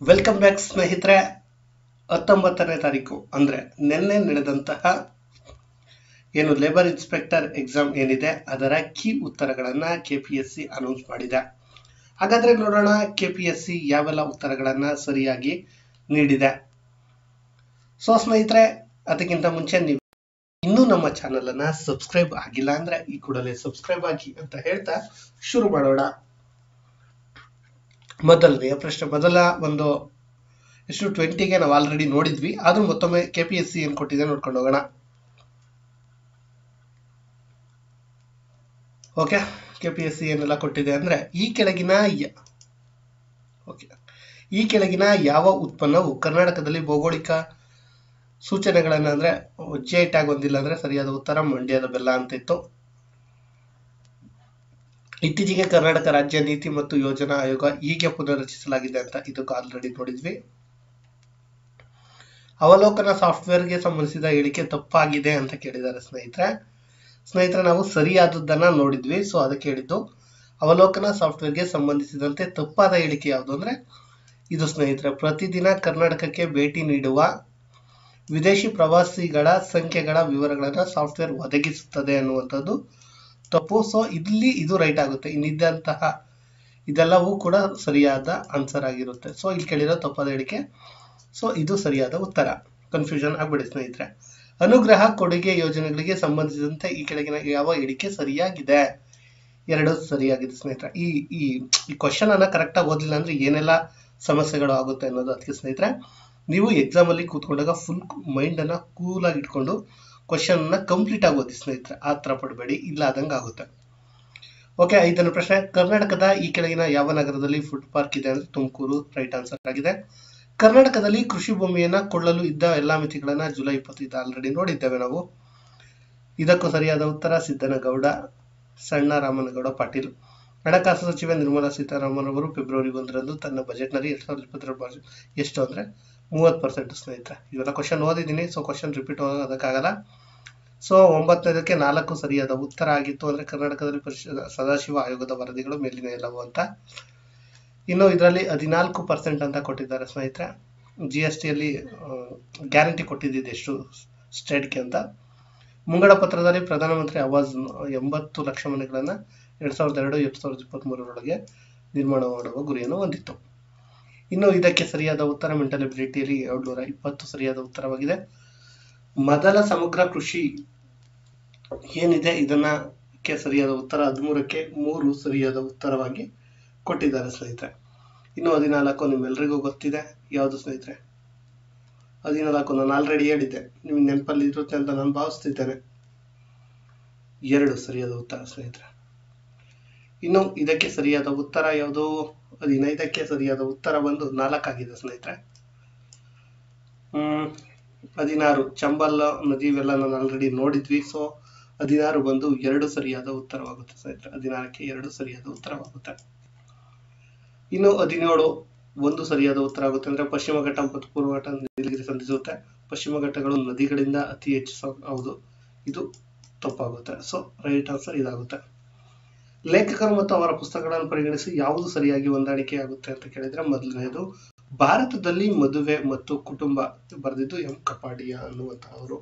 welcome back ಸ್ನೇಹಿತರೆ ಹತ್ತೊಂಬತ್ತನೇ ತಾರೀಕು ಅಂದ್ರೆ ನಿನ್ನೆ ನಡೆದಂತಹ ಏನು ಲೇಬರ್ ಇನ್ಸ್ಪೆಕ್ಟರ್ ಎಕ್ಸಾಮ್ ಏನಿದೆ ಅದರ ಕೀ ಉತ್ತರಗಳನ್ನ K P S C announce ಮಾಡಿದೆ ಹಾಗಾದ್ರೆ ನೋಡೋಣ ಕೆ ಪಿ ಎಸ್ ಸಿ ಯಾವೆಲ್ಲ ಉತ್ತರಗಳನ್ನ ಸರಿಯಾಗಿ ನೀಡಿದೆ ಸೊ ಸ್ನೇಹಿತರೆ ಅದಕ್ಕಿಂತ ಮುಂಚೆ ನೀವು ಇನ್ನೂ ನಮ್ಮ ಚಾನಲ್ ಅನ್ನ ಸಬ್ಸ್ಕ್ರೈಬ್ ಆಗಿಲ್ಲ ಅಂದ್ರೆ ಈ ಕೂಡಲೇ ಸಬ್ಸ್ಕ್ರೈಬ್ ಆಗಿ ಅಂತ ಹೇಳ್ತಾ ಶುರು ಮಾಡೋಣ ಮೊದಲನೆಯ ಪ್ರಶ್ನೆ ಮೊದಲ ಒಂದು ಎಷ್ಟು ಟ್ವೆಂಟಿಗೆ ನಾವು ಆಲ್ರೆಡಿ ನೋಡಿದ್ವಿ ಆದ್ರೂ ಮತ್ತೊಮ್ಮೆ ಕೆ ಪಿ ಎಸ್ ಸಿ ಏನ್ ಕೊಟ್ಟಿದೆ ನೋಡ್ಕೊಂಡು ಹೋಗೋಣ okay K P S C ಏನೆಲ್ಲ ಕೊಟ್ಟಿದೆ ಅಂದ್ರೆ ಈ ಕೆಳಗಿನ ಯ- ಓಕೆ ಈ ಕೆಳಗಿನ ಯಾವ ಉತ್ಪನ್ನವು ಕರ್ನಾಟಕದಲ್ಲಿ ಭೌಗೋಳಿಕ ಸೂಚನೆಗಳನ್ನ ಅಂದ್ರೆ ಜಿ ಐ ಟ್ಯಾಗ್ ಹೊಂದಿಲ್ಲ ಅಂದ್ರೆ ಸರಿಯಾದ ಉತ್ತರ ಮಂಡ್ಯದ ಬೆಲ್ಲ ಅಂತ ಇತ್ತು ಇತ್ತೀಚೆಗೆ ಕರ್ನಾಟಕ ರಾಜ್ಯ ನೀತಿ ಮತ್ತು ಯೋಜನಾ ಆಯೋಗ ಹೀಗೆ ಪುನರ್ರಚಿಸಲಾಗಿದೆ ಅಂತ ಇದಕ್ಕೂ ಆಲ್ರೆಡಿ ನೋಡಿದ್ವಿ ಅವಲೋಕನ ಸಾಫ್ಟ್ವೇರ್ಗೆ ಸಂಬಂಧಿಸಿದ ಹೇಳಿಕೆ ತಪ್ಪಾಗಿದೆ ಅಂತ ಕೇಳಿದ್ದಾರೆ ಸ್ನೇಹಿತರೆ ಸ್ನೇಹಿತರೆ ನಾವು ಸರಿಯಾದದ್ದನ್ನ ನೋಡಿದ್ವಿ ಸೊ ಅದಕ್ಕೆ ಹೇಳಿದ್ದು ಅವಲೋಕನ ಸಾಫ್ಟ್ವೇರ್ಗೆ ಸಂಬಂಧಿಸಿದಂತೆ ತಪ್ಪಾದ ಹೇಳಿಕೆ ಯಾವುದು ಅಂದ್ರೆ ಇದು ಸ್ನೇಹಿತರೆ ಪ್ರತಿದಿನ ಕರ್ನಾಟಕಕ್ಕೆ ಭೇಟಿ ನೀಡುವ ವಿದೇಶಿ ಪ್ರವಾಸಿಗಳ ಸಂಖ್ಯೆಗಳ ವಿವರಗಳನ್ನ ಸಾಫ್ಟ್ವೇರ್ ಒದಗಿಸುತ್ತದೆ ಅನ್ನುವಂಥದ್ದು ತಪ್ಪು ಸೊ ಇಲ್ಲಿ ಇದು ರೈಟ್ ಆಗುತ್ತೆ ಇನ್ನಿದ್ದಂತಹ ಇದೆಲ್ಲವೂ ಕೂಡ ಸರಿಯಾದ ಆನ್ಸರ್ ಆಗಿರುತ್ತೆ ಸೊ ಇಲ್ಲಿ ಕೇಳಿರೋ ತಪ್ಪಾದ ಹೇಳಿಕೆ ಸೊ ಇದು ಸರಿಯಾದ ಉತ್ತರ ಕನ್ಫ್ಯೂಷನ್ ಆಗ್ಬಿಡಿ ಸ್ನೇಹಿತರೆ ಅನುಗ್ರಹ ಕೊಡುಗೆ ಯೋಜನೆಗಳಿಗೆ ಸಂಬಂಧಿಸಿದಂತೆ ಈ ಕೆಳಗಿನ ಯಾವ ಹೇಳಿಕೆ ಸರಿಯಾಗಿದೆ ಎರಡು ಸರಿಯಾಗಿದೆ ಸ್ನೇಹಿತರೆ ಈ ಈ ಈ ಕ್ವಶನ್ ಅನ್ನ ಕರೆಕ್ಟ್ ಆಗಿ ಓದಿಲ್ಲ ಅಂದ್ರೆ ಏನೆಲ್ಲ ಸಮಸ್ಯೆಗಳು ಆಗುತ್ತೆ ಅನ್ನೋದು ಅದಕ್ಕೆ ಸ್ನೇಹಿತರೆ ನೀವು ಎಕ್ಸಾಮ್ ಅಲ್ಲಿ ಕೂತ್ಕೊಂಡಾಗ ಫುಲ್ ಮೈಂಡ್ ಅನ್ನ ಕೂಲ್ ಆಗಿ ಇಟ್ಕೊಂಡು ಕ್ವಶನ್ ಅನ್ನ ಕಂಪ್ಲೀಟ್ ಆಗಿ ಓದಿ ಸ್ನೇಹಿತರೆ ಆ ತರ ಪಡಬೇಡಿ ಇಲ್ಲ ಆದಂಗೆ ಆಗುತ್ತೆ ಓಕೆ ಐದನೇ ಪ್ರಶ್ನೆ ಕರ್ನಾಟಕದ ಈ ಕೆಳಗಿನ ಯಾವ ನಗರದಲ್ಲಿ ಫುಡ್ ಪಾರ್ಕ್ ಇದೆ ಅಂದ್ರೆ ತುಮಕೂರು ರೈಟ್ ಆನ್ಸರ್ ಆಗಿದೆ ಕರ್ನಾಟಕದಲ್ಲಿ ಕೃಷಿ ಭೂಮಿಯನ್ನ ಕೊಳ್ಳಲು ಇದ್ದ ಎಲ್ಲಾ ಮಿತಿಗಳನ್ನ ಜುಲೈ ಇಪ್ಪತ್ತೈದು ಆಲ್ರೆಡಿ ನೋಡಿದ್ದೇವೆ ನಾವು ಇದಕ್ಕೂ ಸರಿಯಾದ ಉತ್ತರ ಸಿದ್ದನಗೌಡ ಸಣ್ಣ ರಾಮನಗೌಡ ಪಾಟೀಲ್ ಹಣಕಾಸು ಸಚಿವೆ ನಿರ್ಮಲಾ ಸೀತಾರಾಮನ್ ಅವರು ಫೆಬ್ರವರಿ ಒಂದರಂದು ತನ್ನ ಬಜೆಟ್ನಲ್ಲಿ ಎರಡ್ ಸಾವಿರದ ಇಪ್ಪತ್ತೆರಡು budget ಎಷ್ಟು ಅಂದ್ರೆ ಮೂವತ್ತು ಪರ್ಸೆಂಟ್ ಸ್ನೇಹಿತರೆ ಇವೆಲ್ಲ ಕ್ವಶನ್ ಓದಿದ್ದೀನಿ ಸೊ ಕ್ವಶನ್ ರಿಪೀಟ್ ಓದೋದಕ್ಕಾಗಲ್ಲ ಸೊ ಒಂಬತ್ತನೇದಕ್ಕೆ ನಾಲ್ಕು ಸರಿಯಾದ ಉತ್ತರ ಆಗಿತ್ತು ಅಂದ್ರೆ ಕರ್ನಾಟಕದಲ್ಲಿ ಪರಿಷತ್ ಸದಾಶಿವ ಆಯೋಗದ ವರದಿಗಳು ಮೇಲಿನ ಎಲ್ಲವೂ ಅಂತ ಇನ್ನು ಇದರಲ್ಲಿ ಹದಿನಾಲ್ಕು ಪರ್ಸೆಂಟ್ ಅಂತ ಕೊಟ್ಟಿದ್ದಾರೆ ಸ್ನೇಹಿತರೆ ಜಿ ಎಸ್ ಟಿಯಲ್ಲಿ ಗ್ಯಾರಂಟಿ ಕೊಟ್ಟಿದ್ದಿದ್ದು ಎಷ್ಟು ಸ್ಟೇಟ್ಗೆ ಅಂತ ಮುಂಗಡ ಪತ್ರದಲ್ಲಿ ಪ್ರಧಾನಮಂತ್ರಿ ಆವಾಸ್ ಎಂಬತ್ತು ಲಕ್ಷ ಮನೆಗಳನ್ನ ಎರಡ್ ಸಾವಿರದ ಎರಡು ಎರಡ್ ಸಾವಿರದ ಇಪ್ಪತ್ತ್ ಮೂರರೊಳಗೆ ನಿರ್ಮಾಣ ಮಾಡುವ ಗುರಿಯನ್ನು ಹೊಂದಿತ್ತು ಇನ್ನು ಇದಕ್ಕೆ ಸರಿಯಾದ ಉತ್ತರ ಮೆಂಟಲ್ ಎಬಿಲಿಟಿಯಲ್ಲಿ ಎರಡು ನೂರ ಇಪ್ಪತ್ತು ಸರಿಯಾದ ಉತ್ತರವಾಗಿದೆ ಮೊದಲ ಸಮಗ್ರ ಕೃಷಿ ಏನಿದೆ ಇದನ್ನ ಕ್ಕೆ ಸರಿಯಾದ ಉತ್ತರ ಹದಿಮೂರಕ್ಕೆ ಮೂರು ಸರಿಯಾದ ಉತ್ತರವಾಗಿ ಕೊಟ್ಟಿದ್ದಾರೆ ಸ್ನೇಹಿತರೆ ಇನ್ನು ಹದಿನಾಲ್ಕು ನಿಮ್ಮೆಲ್ಲರಿಗೂ ಗೊತ್ತಿದೆ ಯಾವುದು ಸ್ನೇಹಿತರೆ ಹದಿನಾಲ್ಕು ನಾನು ಆಲ್ರೆಡಿ ಹೇಳಿದ್ದೆ ನಿಮ್ಗೆ ನೆನಪಲ್ಲಿ ಇರುತ್ತೆ ಅಂತ ನಾನು ಭಾವಿಸ್ತಿದ್ದೇನೆ ಎರಡು ಸರಿಯಾದ ಉತ್ತರ ಸ್ನೇಹಿತರೆ ಇನ್ನು ಇದಕ್ಕೆ ಸರಿಯಾದ ಉತ್ತರ ಯಾವುದು ಹದಿನೈದಕ್ಕೆ ಸರಿಯಾದ ಉತ್ತರ ಬಂದು ನಾಲ್ಕಾಗಿದೆ ಸ್ನೇಹಿತರೆ ಹ್ಮ್ ಹದಿನಾರು ಚಂಬಲ್ ನದಿ ಇವೆಲ್ಲ ನಾನು ಆಲ್ರೆಡಿ ನೋಡಿದ್ವಿ ಸೊ ಹದಿನಾರು ಬಂದು ಎರಡು ಸರಿಯಾದ ಉತ್ತರವಾಗುತ್ತೆ ಸ್ನೇಹಿತರೆ ಹದಿನಾರಕ್ಕೆ ಎರಡು ಸರಿಯಾದ ಉತ್ತರವಾಗುತ್ತೆ ಇನ್ನು ಹದಿನೇಳು ಒಂದು ಸರಿಯಾದ ಉತ್ತರ ಆಗುತ್ತೆ ಅಂದ್ರೆ ಪಶ್ಚಿಮ ಘಟ್ಟ ಮತ್ತು ಪೂರ್ವ ಘಟ್ಟ ನೀಲಗಿರಿ ಸಂಧಿಸುತ್ತೆ ಪಶ್ಚಿಮ ಘಟ್ಟಗಳು ನದಿಗಳಿಂದ ಅತಿ ಹೆಚ್ಚು ಸ- ಹೌದು ಇದು ತಪ್ಪಾಗುತ್ತೆ ಸೊ ರೈಟ್ ಆನ್ಸರ್ ಇದಾಗುತ್ತೆ ಲೇಖಕರು ಮತ್ತು ಅವರ ಪುಸ್ತಕಗಳನ್ನು ಪರಿಗಣಿಸಿ ಯಾವುದು ಸರಿಯಾಗಿ ಹೊಂದಾಣಿಕೆ ಆಗುತ್ತೆ ಅಂತ ಕೇಳಿದ್ರೆ ಮೊದಲನೆಯದು ಭಾರತದಲ್ಲಿ ಮದುವೆ ಮತ್ತು ಕುಟುಂಬ ಬರೆದಿದ್ದು ಎಂ ಕಪಾಡಿಯ ಅನ್ನುವಂತಹವರು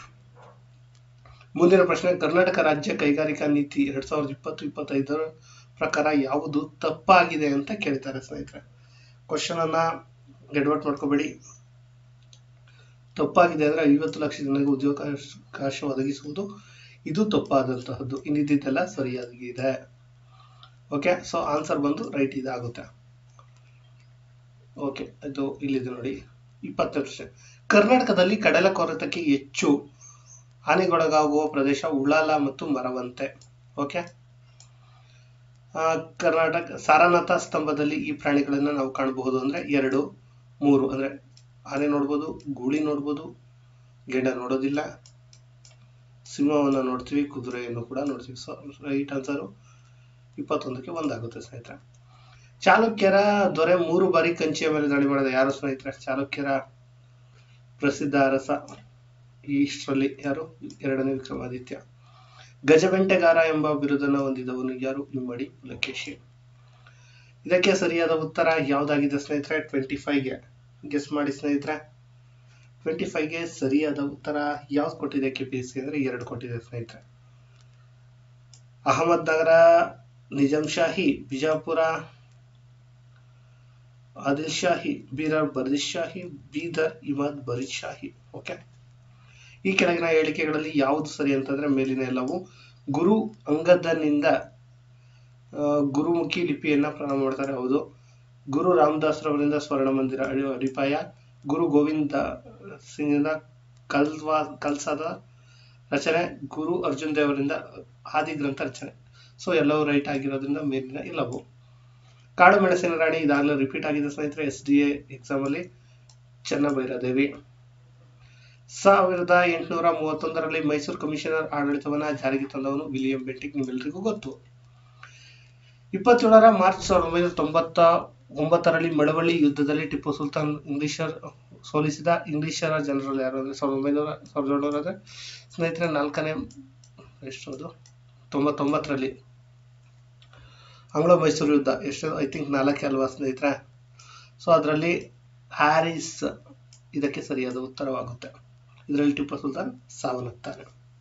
ಮುಂದಿನ ಪ್ರಶ್ನೆ ಕರ್ನಾಟಕ ರಾಜ್ಯ ಕೈಗಾರಿಕಾ ನೀತಿ ಎರಡ್ ಸಾವಿರದ ಇಪ್ಪತ್ತು ಇಪ್ಪತ್ತೈದರ ಪ್ರಕಾರ ಯಾವುದು ತಪ್ಪಾಗಿದೆ ಅಂತ ಕೇಳ್ತಾರೆ ಸ್ನೇಹಿತರೆ ಕ್ವಶನ್ ಅನ್ನ ಎಡವಟ್ ಮಾಡ್ಕೋಬೇಡಿ ತಪ್ಪಾಗಿದೆ ಅಂದ್ರೆ ಐವತ್ತು ಲಕ್ಷ ಜನರಿಗೆ ಉದ್ಯೋಗಾವಕಾಶ ಒದಗಿಸುವುದು ಇದು ತಪ್ಪಾದಂತಹದ್ದು ಇನ್ನಿದ್ದೆಲ್ಲ ಸರಿಯಾಗಿದೆ ಓಕೆ ಸೊ ಆನ್ಸರ್ ಬಂದು ರೈಟ್ ಇದಾಗುತ್ತೆ ಓಕೆ ಇದು ಇಲ್ಲಿದೆ ನೋಡಿ ಇಪ್ಪತ್ತು ಪ್ರಶ್ನೆ ಕರ್ನಾಟಕದಲ್ಲಿ ಕಡಲ ಕೊರೆತಕ್ಕೆ ಹೆಚ್ಚು ಹಾನಿಗೊಳಗಾಗುವ ಪ್ರದೇಶ ಉಳ್ಳಾಲ ಮತ್ತು ಮರವಂತೆ ಓಕೆ ಆ, ಕರ್ನಾಟಕ ಸಾರನಾಥ ಸ್ತಂಭದಲ್ಲಿ ಈ ಪ್ರಾಣಿಗಳನ್ನ ನಾವು ಕಾಣಬಹುದು ಅಂದ್ರೆ ಎರಡು ಮೂರು ಅಂದ್ರೆ ಆನೆ ನೋಡ್ಬೋದು ಗೂಳಿ ನೋಡ್ಬೋದು ಗೆಂಡ ನೋಡೋದಿಲ್ಲ ಸಿಂಹವನ್ನ ನೋಡ್ತೀವಿ ಕುದುರೆಯನ್ನು ಕೂಡ ನೋಡ್ತೀವಿ ಸೊ ರೈಟ್ ಆನ್ಸರು ಇಪ್ಪತ್ತೊಂದಕ್ಕೆ ಒಂದಾಗುತ್ತೆ ಸ್ನೇಹಿತರೆ ಚಾಲುಕ್ಯರ ದೊರೆ ಮೂರು ಬಾರಿ ಕಂಚಿಯ ಮೇಲೆ ದಾಳಿ ಮಾಡಿದ ಯಾರು ಸ್ನೇಹಿತರೆ ಚಾಲುಕ್ಯರ ಪ್ರಸಿದ್ಧ ಅರಸ ಇಷ್ಟರಲ್ಲಿ ಯಾರು ಎರಡನೇ ವಿಕ್ರಮಾದಿತ್ಯ ಗಜಬೆಂಟೆಗಾರ ಎಂಬ ಬಿರುದನ್ನು ಹೊಂದಿದವನು ಯಾರು ಇಮ್ಮಡಿ ಪುಲಕೇಶಿ ಇದಕ್ಕೆ ಸರಿಯಾದ ಉತ್ತರ ಯಾವ್ದಾಗಿದೆ ಸ್ನೇಹಿತರೆ ಟ್ವೆಂಟಿ ಫೈವ್ಗೆ ಗೆಸ್ ಮಾಡಿ ಸ್ನೇಹಿತರೆ ಟ್ವೆಂಟಿ ಫೈವ್ಗೆ ಸರಿಯಾದ ಉತ್ತರ ಯಾವ್ದು ಕೊಟ್ಟಿದೆ ಕೆ ಪಿ ಎಸ್ ಸಿ ಅಂದ್ರೆ ಎರಡು ಕೊಟ್ಟಿದೆ ಸ್ನೇಹಿತರೆ ಅಹಮದ್ ನಗರ ನಿಜಾಮ್ ಶಾಹಿ ಬಿಜಾಪುರ ಆದಿಲ್ ಶಾಹಿ ಬೀದರ್ ಬರ್ದಿಶ್ ಶಾಹಿ ಬೀದರ್ ಇಮಾದ್ ಬರೀದ್ ಶಾಹಿ ಓಕೆ ಈ ಕೆಳಗಿನ ಹೇಳಿಕೆಗಳಲ್ಲಿ ಯಾವುದು ಸರಿ ಅಂತಂದ್ರೆ ಮೇಲಿನ ಎಲ್ಲವು ಗುರು ಅಂಗದನಿಂದ ಆ, ಗುರುಮುಖಿ ಲಿಪಿಯನ್ನ ಪ್ರಾರಂಭ ಮಾಡ್ತಾರೆ ಹೌದು ಗುರು ರಾಮದಾಸ್ ರವರಿಂದ ಸ್ವರ್ಣ ಮಂದಿರ ಅಡಿ- ಅಡಿಪಾಯ ಗುರು ಗೋವಿಂದ ಸಿಂಗ್ನ ಕಲ್ವಾ ಕಲ್ಸದ ರಚನೆ ಗುರು ಅರ್ಜುನ್ ದೇವರಿಂದ ಆದಿ ಗ್ರಂಥ ರಚನೆ ಸೊ ಎಲ್ಲವೂ ರೈಟ್ ಆಗಿರೋದ್ರಿಂದ ಮೇಲಿನ ಎಲ್ಲವು ಕಾಡು ಮೆಣಸಿನ ರಾಣಿ ಇದಾಗಲೇ ರಿಪೀಟ್ ಆಗಿದೆ ಸ್ನೇಹಿತರೆ ಎಸ್ ಡಿ ಎ ಎಕ್ಸಾಮ್ ಅಲ್ಲಿ ಚೆನ್ನಭೈರಾದೇವಿ ಸಾವಿರದ ಎಂಟುನೂರ ಮೂವತ್ತೊಂದರಲ್ಲಿ ಮೈಸೂರು ಕಮಿಷನರ್ ಆಡಳಿತವನ್ನ ಜಾರಿಗೆ ತಂದವನು ವಿಲಿಯಂ ಬೆಂಟಿಕ್ ನಿಮ್ಮೆಲ್ಲರಿಗೂ ಗೊತ್ತು ಇಪ್ಪತ್ತೇಳರ ಮಾರ್ಚ್ ಸಾವಿರದ ಒಂಬೈನೂರ ತೊಂಬತ್ತ ಒಂಬತ್ತರಲ್ಲಿ ಮಳವಳ್ಳಿ ಯುದ್ಧದಲ್ಲಿ ಟಿಪ್ಪು ಸುಲ್ತಾನ್ ಇಂಗ್ಲಿಷರ್ ಸೋಲಿಸಿದ ಇಂಗ್ಲಿಷರ ಜನರಲ್ ಯಾರು ಅಂದ್ರೆ ಸಾವಿರದ ಒಂಬೈನೂರ ಸಾವಿರದ ಏಳ್ನೂರ ಅಂದ್ರೆ ಸ್ನೇಹಿತರೆ ನಾಲ್ಕನೇ ಎಷ್ಟು ಅದು ತೊಂಬತ್ತೊಂಬತ್ತರಲ್ಲಿ ಆಂಗ್ಲೋ ಮೈಸೂರು ಯುದ್ಧ ಎಷ್ಟು ಐ ಥಿಂಕ್ ನಾಲ್ಕೇ ಅಲ್ವಾ ಸ್ನೇಹಿತರೆ ಸೊ ಅದರಲ್ಲಿ ಹ್ಯಾರಿಸ್ ಇದಕ್ಕೆ ಸರಿಯಾದ ಉತ್ತರವಾಗುತ್ತೆ ಇದರಲ್ಲಿ ಟಿಪ್ಪು ಸುಲ್ತಾನ್ ಸಾವನ್ನಪ್ತಾರೆ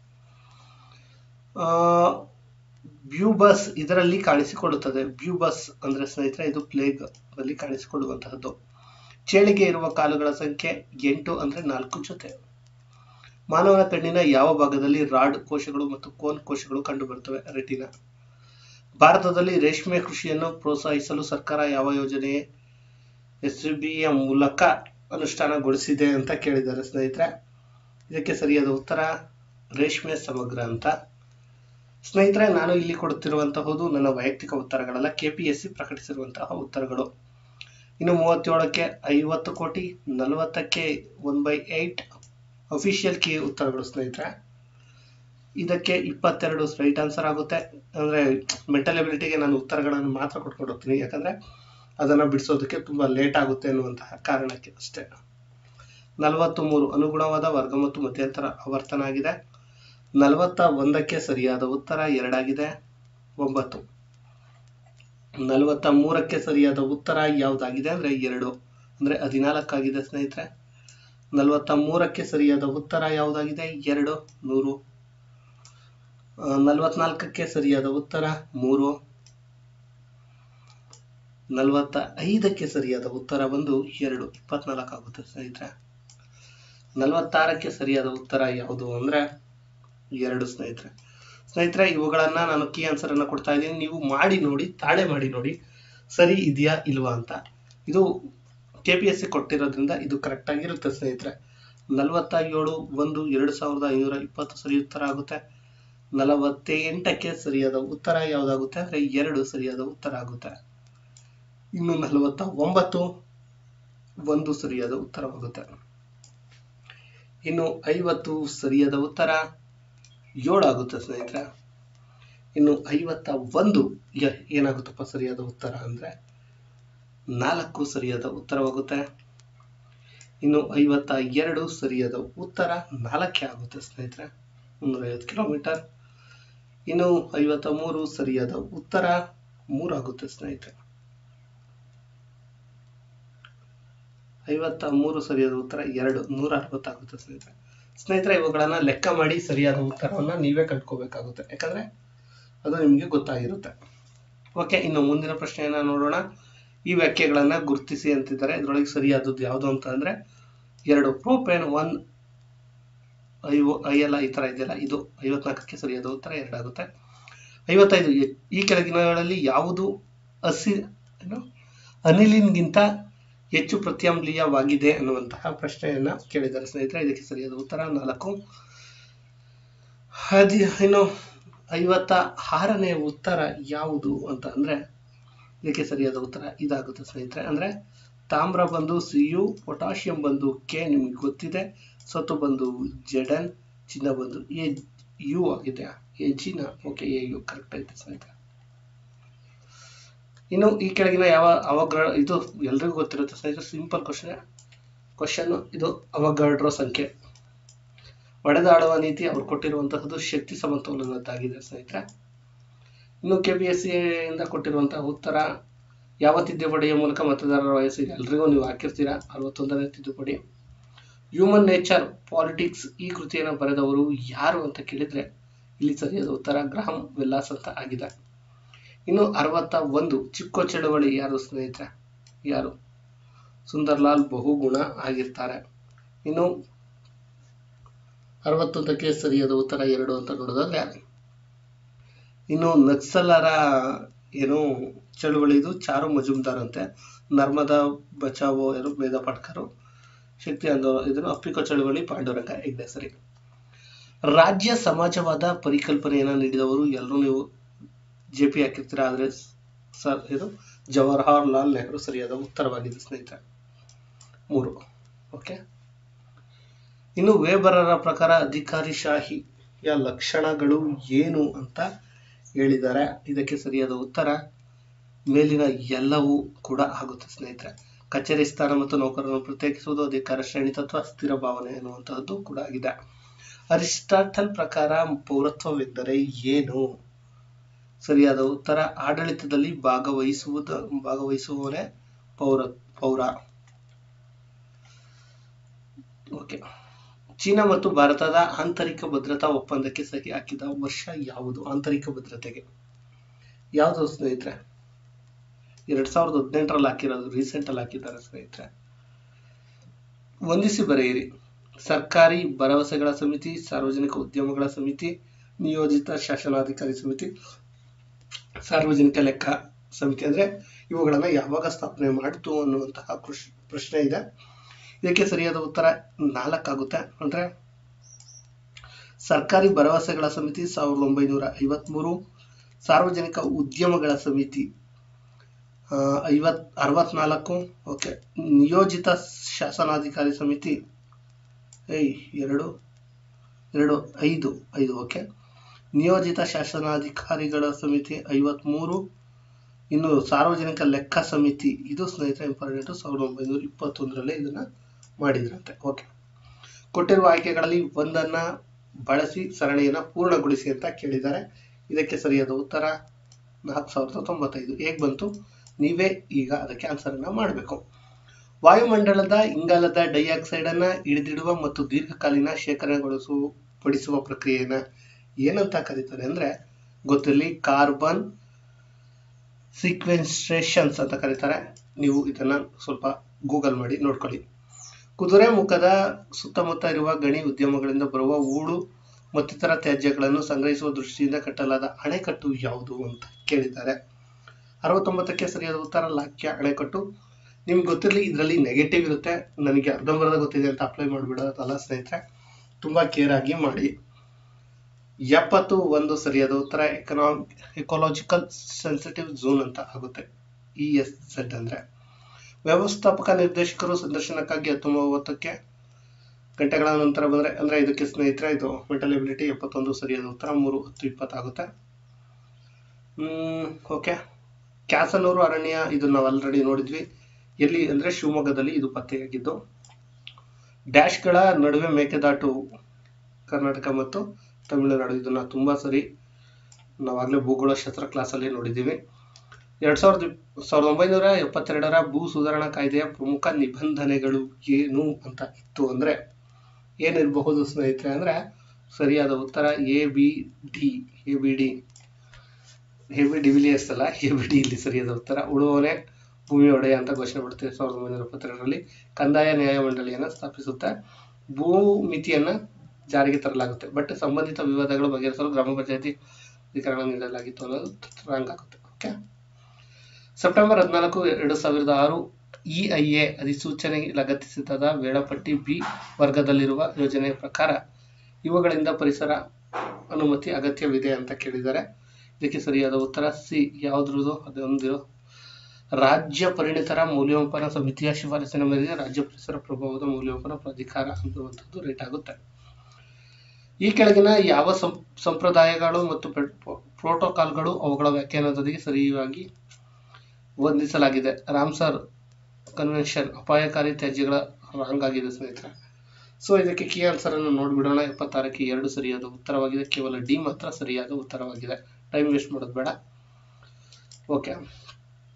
ಆ, ಬ್ಯೂಬಸ್ ಇದರಲ್ಲಿ ಕಾಣಿಸಿಕೊಳ್ಳುತ್ತದೆ ಬ್ಯೂಬಸ್ ಅಂದ್ರೆ ಸ್ನೇಹಿತರೆ ಇದು ಪ್ಲೇಗ್ ಅಲ್ಲಿ ಕಾಣಿಸಿಕೊಳ್ಳುವಂತಹದ್ದು ಚೇಳಿಗೆ ಇರುವ ಕಾಲುಗಳ ಸಂಖ್ಯೆ ಎಂಟು ಅಂದ್ರೆ ನಾಲ್ಕು ಜೊತೆ ಮಾನವನ ಕಣ್ಣಿನ ಯಾವ ಭಾಗದಲ್ಲಿ ರಾಡ್ ಕೋಶಗಳು ಮತ್ತು ಕೋನ್ ಕೋಶಗಳು ಕಂಡುಬರುತ್ತವೆ ರೆಟಿನಾ ಭಾರತದಲ್ಲಿ ರೇಷ್ಮೆ ಕೃಷಿಯನ್ನು ಪ್ರೋತ್ಸಾಹಿಸಲು ಸರ್ಕಾರ ಯಾವ ಯೋಜನೆ ಎಸ್ ಯ ಮೂಲಕ ಅನುಷ್ಠಾನಗೊಳಿಸಿದೆ ಅಂತ ಕೇಳಿದ್ದಾರೆ ಸ್ನೇಹಿತರೆ ಇದಕ್ಕೆ ಸರಿಯಾದ ಉತ್ತರ ರೇಷ್ಮೆ ಸಮಗ್ರ ಅಂತ ಸ್ನೇಹಿತರೆ ನಾನು ಇಲ್ಲಿ ಕೊಡುತ್ತಿರುವಂತಹುದು ನನ್ನ ವೈಯಕ್ತಿಕ ಉತ್ತರಗಳಲ್ಲ ಕೆಪಿಎಸ್ಸಿ ಪ್ರಕಟಿಸಿರುವಂತಹ ಉತ್ತರಗಳು ಇನ್ನು ಮೂವತ್ತೇಳಕ್ಕೆ ಐವತ್ತು ಕೋಟಿ ನಲವತ್ತಕ್ಕೆ one by eight official key ಉತ್ತರಗಳು ಸ್ನೇಹಿತರೆ ಇದಕ್ಕೆ ಇಪ್ಪತ್ತೆರಡು ರೈಟ್ ಆನ್ಸರ್ ಆಗುತ್ತೆ ಅಂದ್ರೆ ಮೆಂಟಲ್ ಎಬಿಲಿಟಿಗೆ ನಾನು ಉತ್ತರಗಳನ್ನು ಮಾತ್ರ ಕೊಟ್ಕೊಂಡು ಹೋಗ್ತೀನಿ ಯಾಕಂದ್ರೆ ಅದನ್ನ ಬಿಡಿಸೋದಕ್ಕೆ ತುಂಬಾ ಲೇಟ್ ಆಗುತ್ತೆ ಅನ್ನುವಂತಹ ಕಾರಣಕ್ಕೆ ಅಷ್ಟೇ ನಲವತ್ತು ಮೂರು ಅನುಗುಣವಾದ ವರ್ಗ ಮತ್ತು ಮಧ್ಯಂತರ ಆವರ್ತನ ಆಗಿದೆ ನಲವತ್ತ ಒಂದಕ್ಕೆ ಸರಿಯಾದ ಉತ್ತರ ಎರಡಾಗಿದೆ ಒಂಬತ್ತು ನಲವತ್ತ ಮೂರಕ್ಕೆ ಸರಿಯಾದ ಉತ್ತರ ಯಾವ್ದಾಗಿದೆ ಅಂದ್ರೆ ಎರಡು ಅಂದ್ರೆ ಹದಿನಾಲ್ಕಾಗಿದೆ ಸ್ನೇಹಿತರೆ ನಲವತ್ತ ಮೂರಕ್ಕೆ ಸರಿಯಾದ ಉತ್ತರ ಯಾವ್ದಾಗಿದೆ ಎರಡು ನೂರು ಆ, ನಲವತ್ನಾಲ್ಕಕ್ಕೆ ಸರಿಯಾದ ಉತ್ತರ ಮೂರು ನಲವತ್ತ ಐದಕ್ಕೆ ಸರಿಯಾದ ಉತ್ತರ ಬಂದು ಎರಡು ಇಪ್ಪತ್ನಾಲ್ಕು ಆಗುತ್ತೆ ಸ್ನೇಹಿತರೆ ನಲವತ್ತಾರಕ್ಕೆ ಸರಿಯಾದ ಉತ್ತರ ಯಾವುದು ಅಂದ್ರೆ ಎರಡು ಸ್ನೇಹಿತರೆ ಸ್ನೇಹಿತರೆ ಇವುಗಳನ್ನ ನಾನು ಕೀ ಆನ್ಸರ್ ಅನ್ನ ಕೊಡ್ತಾ ಇದ್ದೀನಿ ನೀವು ಮಾಡಿ ನೋಡಿ ತಾಳೆ ಮಾಡಿ ನೋಡಿ ಸರಿ ಇದೆಯಾ ಇಲ್ವಾ ಅಂತ ಇದು ಕೆ ಪಿ ಎಸ್ ಸಿ ಕೊಟ್ಟಿರೋದ್ರಿಂದ ಇದು ಕರೆಕ್ಟ್ ಆಗಿರುತ್ತೆ ಸ್ನೇಹಿತರೆ ನಲವತ್ತ ಏಳು ಒಂದು ಎರಡು ಸಾವಿರದ ಐನೂರ ಇಪ್ಪತ್ತು ಸರಿ ಉತ್ತರ ಆಗುತ್ತೆ ನಲವತ್ತೆಂಟಕ್ಕೆ ಸರಿಯಾದ ಉತ್ತರ ಯಾವ್ದಾಗುತ್ತೆ ಅಂದ್ರೆ ಎರಡು ಸರಿಯಾದ ಉತ್ತರ ಆಗುತ್ತೆ ಇನ್ನು ನಲವತ್ತ ಒಂಬತ್ತು ಒಂದು ಸರಿಯಾದ ಉತ್ತರವಾಗುತ್ತೆ ಇನ್ನು ಐವತ್ತು ಸರಿಯಾದ ಉತ್ತರ ಏಳು ಆಗುತ್ತೆ ಸ್ನೇಹಿತರೆ ಇನ್ನು ಐವತ್ತ ಒಂದು ಯ- ಏನಾಗುತ್ತಪ್ಪ ಸರಿಯಾದ ಉತ್ತರ ಅಂದ್ರೆ ನಾಲ್ಕು ಸರಿಯಾದ ಉತ್ತರವಾಗುತ್ತೆ ಇನ್ನು ಐವತ್ತ ಎರಡು ಸರಿಯಾದ ಉತ್ತರ ನಾಲ್ಕೇ ಆಗುತ್ತೆ ಸ್ನೇಹಿತರೆ ಮುನ್ನೂರೈವತ್ತು ಕಿಲೋಮೀಟರ್ ಇನ್ನು ಐವತ್ತ ಮೂರು ಸರಿಯಾದ ಉತ್ತರ ಮೂರಾಗುತ್ತೆ ಸ್ನೇಹಿತರೆ ಐವತ್ತ ಮೂರು ಸರಿಯಾದ ಉತ್ತರ ಎರಡು ನೂರ ಅರವತ್ತಾಗುತ್ತೆ ಸ್ನೇಹಿತರೆ ಸ್ನೇಹಿತರೆ ಇವುಗಳನ್ನ ಲೆಕ್ಕ ಮಾಡಿ ಸರಿಯಾದ ಉತ್ತರವನ್ನ ನೀವೇ ಕಂಡ್ಕೋಬೇಕಾಗುತ್ತೆ ಯಾಕಂದ್ರೆ ಅದು ನಿಮಗೆ ಗೊತ್ತಾಗಿರುತ್ತೆ ಓಕೆ ಇನ್ನು ಮುಂದಿನ ಪ್ರಶ್ನೆಯನ್ನ ನೋಡೋಣ ಈ ವ್ಯಾಖ್ಯೆಗಳನ್ನ ಗುರುತಿಸಿ ಅಂತಿದ್ದಾರೆ ಇದರೊಳಗೆ ಸರಿಯಾದದ್ದು ಯಾವುದು ಅಂತ ಅಂದ್ರೆ ಎರಡು propane one I O I L ಈ ತರ ಇದೆಯಲ್ಲ ಇದು ಐವತ್ನಾಲ್ಕಕ್ಕೆ ಸರಿಯಾದ ಉತ್ತರ ಎರಡಾಗುತ್ತೆ ಐವತ್ತೈದು ಎ- ಈ ಕೆಳಗಿನಗಳಲ್ಲಿ ಯಾವುದು ಹಸಿ ಏನು ಅನಿಲಿನ್ಗಿಂತ ಹೆಚ್ಚು ಪ್ರತ್ಯಾಮ್ಲೀಯವಾಗಿದೆ ಅನ್ನುವಂತಹ ಪ್ರಶ್ನೆಯನ್ನ ಕೇಳಿದ್ದಾರೆ ಸ್ನೇಹಿತರೆ ಇದಕ್ಕೆ ಸರಿಯಾದ ಉತ್ತರ ನಾಲ್ಕು ಹದಿ ಇನ್ನು ಐವತ್ತ ಆರನೇ ಉತ್ತರ ಯಾವುದು ಅಂತ ಅಂದ್ರೆ ಇದಕ್ಕೆ ಸರಿಯಾದ ಉತ್ತರ ಇದಾಗುತ್ತೆ ಸ್ನೇಹಿತರೆ ಅಂದ್ರೆ ತಾಮ್ರ ಬಂದು ಸಿ ಯು ಪೊಟ್ಯಾಷಿಯಂ ಬಂದು ಕೆ ನಿಮ್ಗೆ ಗೊತ್ತಿದೆ ಸತು ಬಂದು ಜೆಡನ್ ಚಿನ್ನ ಬಂದು ಎ ಯು ಆಗಿದೆ ಎ ಜಿನ ಓಕೆ ಎ ಯು ಕರೆಕ್ಟ್ ಐತೆ ಸ್ನೇಹಿತರೆ ಇನ್ನು ಈ ಕೆಳಗಿನ ಯಾವ ಅವಗ್ರ ಇದು ಎಲ್ರಿಗೂ ಗೊತ್ತಿರುತ್ತೆ ಸ್ನೇಹಿತರೆ ಸಿಂಪಲ್ ಕ್ವಶನ್ ಕ್ವಶನ್ ಇದು ಅವಘಡ್ರೋ ಸಂಖ್ಯೆ ಒಡೆದಾಡುವ ನೀತಿ ಅವ್ರು ಕೊಟ್ಟಿರುವಂತಹದ್ದು ಶಕ್ತಿ ಸಮತೋಲನದ್ದಾಗಿದೆ ಸ್ನೇಹಿತರೆ ಇನ್ನು ಕೆ ಪಿ ಎಸ್ ಸಿ ಇಂದ ಕೊಟ್ಟಿರುವಂತಹ ಉತ್ತರ ಯಾವ ತಿದ್ದುಪಡಿಯ ಮೂಲಕ ಮತದಾರರ ವಯಸ್ಸು ಎಲ್ರಿಗೂ ನೀವು ಹಾಕಿರ್ತೀರಾ ಅರವತ್ತೊಂದನೇ ತಿದ್ದುಪಡಿ ಹ್ಯೂಮನ್ ನೇಚರ್ ಪಾಲಿಟಿಕ್ಸ್ ಈ ಕೃತಿಯನ್ನು ಬರೆದವರು ಯಾರು ಅಂತ ಕೇಳಿದ್ರೆ ಇಲ್ಲಿ ಸರಿಯಾದ ಉತ್ತರ ಗ್ರಹಂ ವಿಲ್ಲಾಸ್ ಅಂತ ಆಗಿದೆ ಇನ್ನು ಅರವತ್ತ ಒಂದು ಚಿಕ್ಕ ಚಳವಳಿ ಯಾರು ಸ್ನೇಹಿತರೆ ಯಾರು ಸುಂದರ್ಲಾಲ್ ಬಹುಗುಣ ಆಗಿರ್ತಾರೆ ಇನ್ನು ಅರವತ್ತೊಂದಕ್ಕೆ ಸರಿಯಾದ ಉತ್ತರ ಎರಡು ಅಂತ ನೋಡೋದಾದ್ರೆ ಇನ್ನು ನಕ್ಸಲರ ಏನು ಚಳುವಳಿದು ಚಾರು ಮಜುಮ್ದಾರ್ ಅಂತೆ ನರ್ಮದಾ ಬಚಾವೋ ಏನು ಮೇಧಾ ಪಾಟ್ಕರು ಶಕ್ತಿ ಆಂದೋಲನ ಇದನ್ನು ಅಪ್ಪಿಕೋ ಚಳುವಳಿ ಪಾಂಡುರಂಗ ಹೆಗ್ಡೆ ಸರಿ ರಾಜ್ಯ ಸಮಾಜವಾದ ಪರಿಕಲ್ಪನೆಯನ್ನ ನೀಡಿದವರು ಎಲ್ಲರೂ ನೀವು ಜೆ ಪಿ ಹಾಕಿರ್ತೀರ ಆದ್ರೆ ಸರ್ ಇದು ಜವಾಹರ್ಲಾಲ್ ಲಾಲ್ ನೆಹರು ಸರಿಯಾದ ಉತ್ತರವಾಗಿದೆ ಸ್ನೇಹಿತರೆ ಮೂರು ಓಕೆ ಇನ್ನು ವೇಬರರ ಪ್ರಕಾರ ಅಧಿಕಾರಿಶಾಹಿಯ ಲಕ್ಷಣಗಳು ಏನು ಅಂತ ಹೇಳಿದ್ದಾರೆ ಇದಕ್ಕೆ ಸರಿಯಾದ ಉತ್ತರ ಮೇಲಿನ ಎಲ್ಲವೂ ಕೂಡ ಆಗುತ್ತೆ ಸ್ನೇಹಿತರೆ ಕಚೇರಿ ಸ್ಥಾನ ಮತ್ತು ನೌಕರರನ್ನು ಪ್ರತ್ಯೇಕಿಸುವುದು ಅಧಿಕಾರ ಶ್ರೇಣಿ ತತ್ವ ಸ್ಥಿರ ಭಾವನೆ ಎನ್ನುವಂತಹದ್ದು ಕೂಡ ಆಗಿದೆ ಅರಿಸ್ಟಾಟಲ್ ಪ್ರಕಾರ ಪೌರತ್ವವೆಂದರೆ ಏನು ಸರಿಯಾದ ಉತ್ತರ ಆಡಳಿತದಲ್ಲಿ ಭಾಗವಹಿಸುವುದ ಭಾಗವಹಿಸುವವನೇ ಪೌರ ಪೌರ ಓಕೆ ಚೀನಾ ಮತ್ತು ಭಾರತದ ಆಂತರಿಕ ಭದ್ರತಾ ಒಪ್ಪಂದಕ್ಕೆ ಸಹಿ ಹಾಕಿದ ವರ್ಷ ಯಾವುದು ಆಂತರಿಕ ಭದ್ರತೆಗೆ ಯಾವುದು ಸ್ನೇಹಿತರೆ ಎರಡ್ ಸಾವಿರದ ಹದಿನೆಂಟರಲ್ಲಿ ಹಾಕಿರೋದು ರೀಸೆಂಟ್ ಅಲ್ಲಿ ಹಾಕಿದ್ದಾರೆ ಸ್ನೇಹಿತರೆ ಹೊಂದಿಸಿ ಬರೆಯಿರಿ ಸರ್ಕಾರಿ ಭರವಸೆಗಳ ಸಮಿತಿ ಸಾರ್ವಜನಿಕ ಉದ್ಯಮಗಳ ಸಮಿತಿ ನಿಯೋಜಿತ ಶಾಸನಾಧಿಕಾರಿ ಸಮಿತಿ ಸಾರ್ವಜನಿಕ ಲೆಕ್ಕ ಸಮಿತಿ ಅಂದ್ರೆ ಇವುಗಳನ್ನ ಯಾವಾಗ ಸ್ಥಾಪನೆ ಮಾಡಿತು ಅನ್ನುವಂತಹ ಕೃಷ್- ಪ್ರಶ್ನೆ ಇದೆ ಇದಕ್ಕೆ ಸರಿಯಾದ ಉತ್ತರ ನಾಲ್ಕಾಗುತ್ತೆ ಅಂದ್ರೆ ಸರ್ಕಾರಿ ಭರವಸೆಗಳ ಸಮಿತಿ ಸಾವಿರದ ಒಂಬೈನೂರ ಐವತ್ಮೂರು ಸಾರ್ವಜನಿಕ ಉದ್ಯಮಗಳ ಸಮಿತಿ ಆ, ಐವತ್ ಅರವತ್ನಾಲ್ಕು ಓಕೆ ನಿಯೋಜಿತ ಶಾಸನಾಧಿಕಾರಿ ಸಮಿತಿ ಏಯ್ ಎರಡು ಎರಡು ಐದು ಐದು ಓಕೆ ನಿಯೋಜಿತ ಶಾಸನಾಧಿಕಾರಿಗಳ ಸಮಿತಿ ಐವತ್ಮೂರು ಇನ್ನು ಸಾರ್ವಜನಿಕ ಲೆಕ್ಕ ಸಮಿತಿ ಇದು ಸ್ನೇಹಿತರೆ ಇಂಪಾರ್ಟೆಂಟ್ ಸಾವಿರದ ಒಂಬೈನೂರ ಇಪ್ಪತ್ತೊಂದರಲ್ಲೇ ಇದನ್ನ ಮಾಡಿದ್ರಂತೆ ಓಕೆ ಕೊಟ್ಟಿರುವ ಆಯ್ಕೆಗಳಲ್ಲಿ ಒಂದನ್ನ ಬಳಸಿ ಸರಣಿಯನ್ನ ಪೂರ್ಣಗೊಳಿಸಿ ಅಂತ ಕೇಳಿದ್ದಾರೆ ಇದಕ್ಕೆ ಸರಿಯಾದ ಉತ್ತರ ನಾಲ್ಕು ಸಾವಿರದ ತೊಂಬತ್ತೈದು ಹೇಗ್ ಬಂತು ನೀವೇ ಈಗ ಅದಕ್ಕೆ ಆನ್ಸರ್ ಅನ್ನ ಮಾಡಬೇಕು ವಾಯುಮಂಡಲದ ಇಂಗಾಲದ ಡೈಆಕ್ಸೈಡ್ ಅನ್ನ ಹಿಡಿದಿಡುವ ಮತ್ತು ದೀರ್ಘಕಾಲೀನ ಶೇಖರಣೆಗೊಳಿಸುವ ಪಡಿಸುವ ಪ್ರಕ್ರಿಯೆಯನ್ನ ಏನಂತ ಕರೀತಾರೆ ಅಂದ್ರೆ ಗೊತ್ತಿರಲಿ ಕಾರ್ಬನ್ ಸೀಕ್ವೆನ್ಸ್ಟ್ರೇಷನ್ಸ್ ಅಂತ ಕರೀತಾರೆ ನೀವು ಇದನ್ನ ಸ್ವಲ್ಪ ಗೂಗಲ್ ಮಾಡಿ ನೋಡ್ಕೊಳ್ಳಿ ಕುದುರೆ ಮುಖದ ಸುತ್ತಮುತ್ತ ಇರುವ ಗಣಿ ಉದ್ಯಮಗಳಿಂದ ಬರುವ ಹೂಳು ಮತ್ತಿತರ ತ್ಯಾಜ್ಯಗಳನ್ನು ಸಂಗ್ರಹಿಸುವ ದೃಷ್ಟಿಯಿಂದ ಕಟ್ಟಲಾದ ಅಣೆಕಟ್ಟು ಯಾವುದು ಅಂತ ಕೇಳಿದ್ದಾರೆ ಅರವತ್ತೊಂಬತ್ತಕ್ಕೆ ಸರಿಯಾದ ಉತ್ತರ ಲಾಕ್ಯ ಅಣೆಕಟ್ಟು ನಿಮ್ಗೆ ಗೊತ್ತಿರಲಿ ಇದರಲ್ಲಿ ನೆಗೆಟಿವ್ ಇರುತ್ತೆ ನನಗೆ ಅರ್ಧಂಬರ್ಧ ಗೊತ್ತಿದೆ ಅಂತ ಅಪ್ಲೈ ಮಾಡಿಬಿಡೋದಲ್ಲ ಸ್ನೇಹಿತರೆ ತುಂಬಾ ಕೇರ್ ಆಗಿ ಮಾಡಿ ಎಪ್ಪತ್ತು ಒಂದು ಸರಿಯಾದ ಉತ್ತರ ಎಕನಾಮಿಕ್ ಎಕೋಲಾಜಿಕಲ್ ಸೆನ್ಸಿಟಿವ್ ಝೋನ್ ಅಂತ ಆಗುತ್ತೆ ಇ ಎಸ್ ಝೆಡ್ ಅಂದ್ರೆ ವ್ಯವಸ್ಥಾಪಕ ನಿರ್ದೇಶಕರು ಸಂದರ್ಶನಕ್ಕಾಗಿ ಹತ್ತೊಂಬತ್ತಕ್ಕೆ ಗಂಟೆಗಳ ನಂತರ ಬಂದ್ರೆ ಅಂದ್ರೆ ಇದಕ್ಕೆ ಸ್ನೇಹಿತರೆ ಇದು ಮೆಂಟಲ್ ಎಬಿಲಿಟಿ ಎಪ್ಪತ್ತೊಂದು ಸರಿಯಾದ ಉತ್ತರ ಮೂರು ಹತ್ತು ಇಪ್ಪತ್ತಾಗುತ್ತೆ ಹ್ಮ್ ಓಕೆ ಕ್ಯಾಸನೂರು ಅರಣ್ಯ ಇದು ನಾವು ಆಲ್ರೆಡಿ ನೋಡಿದ್ವಿ ಎಲ್ಲಿ ಅಂದ್ರೆ ಶಿವಮೊಗ್ಗದಲ್ಲಿ ಇದು ಪತ್ತೆಯಾಗಿದ್ದು ಡ್ಯಾಶ್ಗಳ ನಡುವೆ ಮೇಕೆದಾಟು ಕರ್ನಾಟಕ ಮತ್ತು ತಮಿಳುನಾಡು ಇದನ್ನ ತುಂಬಾ ಸರಿ ನಾವಾಗಲೇ ಭೂಗೋಳ ಶಾಸ್ತ್ರ ಕ್ಲಾಸಲ್ಲಿ ನೋಡಿದ್ದೀವಿ ಎರಡ್ ಸಾವಿರದ ಇಪ್- ಸಾವಿರದ ಒಂಬೈನೂರ ಎಪ್ಪತ್ತೆರಡರ ಭೂ ಸುಧಾರಣಾ ಕಾಯ್ದೆಯ ಪ್ರಮುಖ ನಿಬಂಧನೆಗಳು ಏನು ಅಂತ ಇತ್ತು ಅಂದ್ರೆ ಏನಿರಬಹುದು ಸ್ನೇಹಿತರೆ ಅಂದ್ರೆ ಸರಿಯಾದ ಉತ್ತರ A B D A B D A B de Villiers ಅಲ್ಲ ಎ ಬಿ ಡಿ ಇಲ್ಲಿ ಸರಿಯಾದ ಉತ್ತರ ಉಳುವವನೇ ಭೂಮಿ ಒಡೆಯ ಅಂತ ಘೋಷಣೆ ಮಾಡುತ್ತೆ ಸಾವಿರದ ಒಂಬೈನೂರ ಎಪ್ಪತ್ತೆರಡರಲ್ಲಿ ಕಂದಾಯ ನ್ಯಾಯಮಂಡಳಿಯನ್ನ ಸ್ಥಾಪಿಸುತ್ತೆ ಭೂ ಮಿತಿಯನ್ನ ಜಾರಿಗೆ ತರಲಾಗುತ್ತೆ ಬಟ್ ಸಂಬಂಧಿತ ವಿವಾದಗಳು ಬಗೆಹರಿಸಲು ಗ್ರಾಮ ಪಂಚಾಯತಿ ಅಧಿಕಾರಣ ನೀಡಲಾಗಿತ್ತು ಅನ್ನೋದು ರಾಂಗ್ ಆಗುತ್ತೆ ಓಕೆ ಸೆಪ್ಟೆಂಬರ್ ಹದಿನಾಲ್ಕು ಎರಡು ಸಾವಿರದ ಆರು ಇಐಎ ಅಧಿಸೂಚನೆ ಲಗತ್ತಿಸಿದ ವೇಳಾಪಟ್ಟಿ ಬಿ ವರ್ಗದಲ್ಲಿರುವ ಯೋಜನೆಯ ಪ್ರಕಾರ ಇವುಗಳಿಂದ ಪರಿಸರ ಅನುಮತಿ ಅಗತ್ಯವಿದೆ ಅಂತ ಕೇಳಿದ್ದಾರೆ ಇದಕ್ಕೆ ಸರಿಯಾದ ಉತ್ತರ ಸಿ ಯಾವ್ದ್ರದ್ದು ಅದೊಂದಿರೋ ರಾಜ್ಯ ಪರಿಣಿತರ ಮೌಲ್ಯಮಾಪನ ಸಮಿತಿಯ ಶಿಫಾರಸಿನ ಮೇರೆಗೆ ರಾಜ್ಯ ಪರಿಸರ ಪ್ರಭಾವದ ಮೌಲ್ಯಮಾಪನ ಪ್ರಾಧಿಕಾರ ಅನ್ನುವಂಥದ್ದು ರೇಟ್ ಆಗುತ್ತೆ ಈ ಕೆಳಗಿನ ಯಾವ ಸಂ- ಸಂಪ್ರದಾಯಗಳು ಮತ್ತು ಪೆಟ್- ಪ್ರೋಟೋಕಾಲ್ಗಳು ಅವುಗಳ ವ್ಯಾಖ್ಯಾನದೊಂದಿಗೆ ಸರಿಯಾಗಿ ಹೊಂದಿಸಲಾಗಿದೆ ರಾಮ್ಸರ್ ಕನ್ವೆನ್ಷನ್ ಅಪಾಯಕಾರಿ ತ್ಯಾಜ್ಯಗಳ ರಾಂಗ್ ಆಗಿದೆ ಸ್ನೇಹಿತರೆ ಸೊ ಇದಕ್ಕೆ ಕೀ ಆನ್ಸರ್ ಅನ್ನು ನೋಡ್ಬಿಡೋಣ ಎಪ್ಪತ್ತಾರಕ್ಕೆ ಎರಡು ಸರಿಯಾದ ಉತ್ತರವಾಗಿದೆ ಕೇವಲ ಡಿ ಮಾತ್ರ ಸರಿಯಾದ ಉತ್ತರವಾಗಿದೆ ಟೈಮ್ ವೇಸ್ಟ್ ಮಾಡೋದು ಬೇಡ ಓಕೆ